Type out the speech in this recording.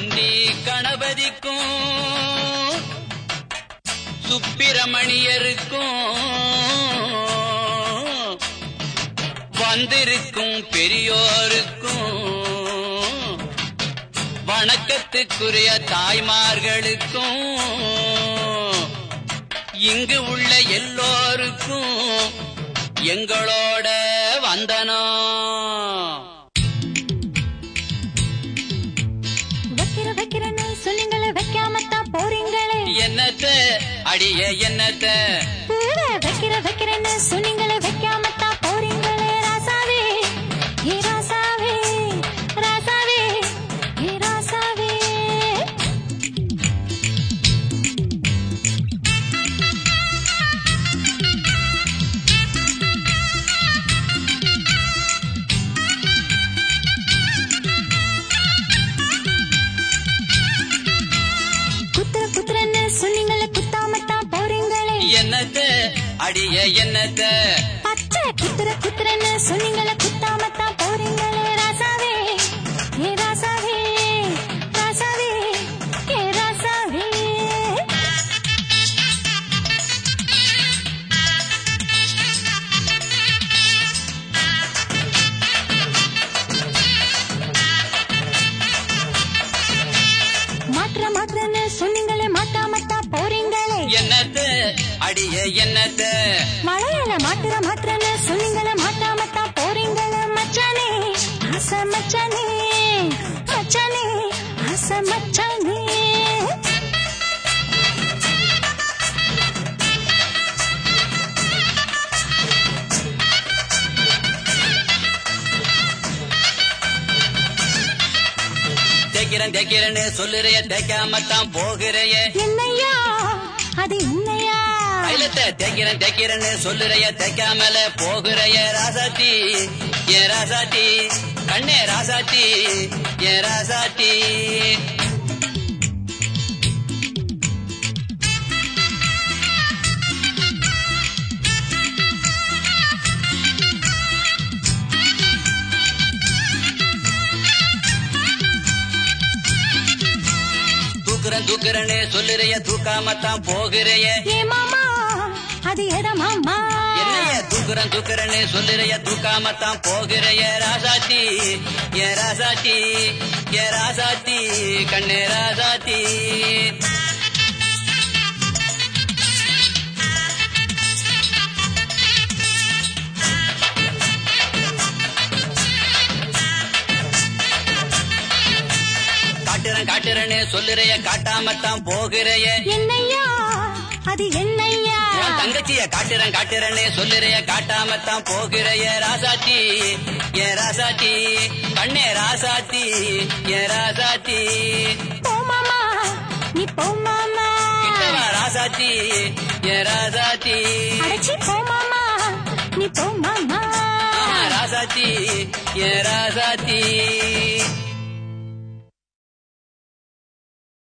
கன்னி கணபதிக்கும் சுப்பிரமணியருக்கும் வந்திருக்கும் பெரியோருக்கும் வணக்கத்துக்குரிய தாய்மார்களுக்கும் இங்கு உள்ள எல்லோருக்கும் எங்களோட வந்தனம் வைக்கிற வைக்கிறேன்னு சொன்னீங்களே வைக்காமத்தான் போறீங்களே என்னத்த அடிய என்னத்த பூவ வைக்கிற வைக்கிறேன்னு சொன்னீங்களே வைக்காமத்தான் போறீங்களே ராசாவே ஏ ராசாவே ராசாவே ஏ ராசாவே குத்துற குத்துறன்னு சொன்னீங்களே குத்தாமத்தான் போறீங்களே என்னத்த அடிய என்னத்த பச்சை குத்துற குத்துறன்னு சொன்னீங்களே குத்தாமத்தான் போறீங்களே ராசாவே ஏ ராசாவே ராசாவே ஏ ராசாவே மாற்ற மாற்றன்னு சொன்னீங்களே மாட்டாமத்தான் போறீங்களே என்னத்த அடிய என்னத்த மழையில மாட்டுற மாற்றன்னு சொன்னீங்களே மாட்டாமத்தான் போறீங்களே மச்சானே ஆசை மச்சானே மச்சானே ஆசை மச்சானே தேக்கிறேன் தேக்கிறேன்னு சொல்லுறைய தேய்க்காமத்தான் போகிறைய என்னையா அது என்னையா தைலத்தை தேக்கிறேன் தேக்கிறேன்னு சொல்லுறைய தேய்க்காமல போகிறைய ராசாத்தி என் ராசாத்தி கண்ணே ராசாத்தி என் ராசாத்தி தூக்குறேன் தூக்குறேன்னு சொல்லுறைய தூக்காமத்தான் போகிறைய ஏ மாமா அது எட மாமா என்னைய தூக்குறேன் தூக்குறேன்னு சொல்லுறைய தூக்காமத்தான் போகிறைய ராசாத்தி என் ராசாத்தி என் ராசாத்தி கண்ணே ராசாத்தி காட்டுறேன் காட்டுறேன்னு சொல்லுறைய காட்டாமத்தான் போகிறைய என்னையா அது என்னையா உன் தங்கச்சிய காட்டுறேன் காட்டுறேன்னு சொல்லுறைய காட்டாமத்தான் போகிறைய ராசாத்தி என் ராசாத்தி கண்ணே ராசாத்தி என் ராசாத்தி போ மாமா நீ போ மாமா கிட்டவா ராசாத்தி என் ராசாத்தி அடைச்சி போ மாமா நீ போ மாமா ஆ, ராசாத்தி என் ராசாத்தி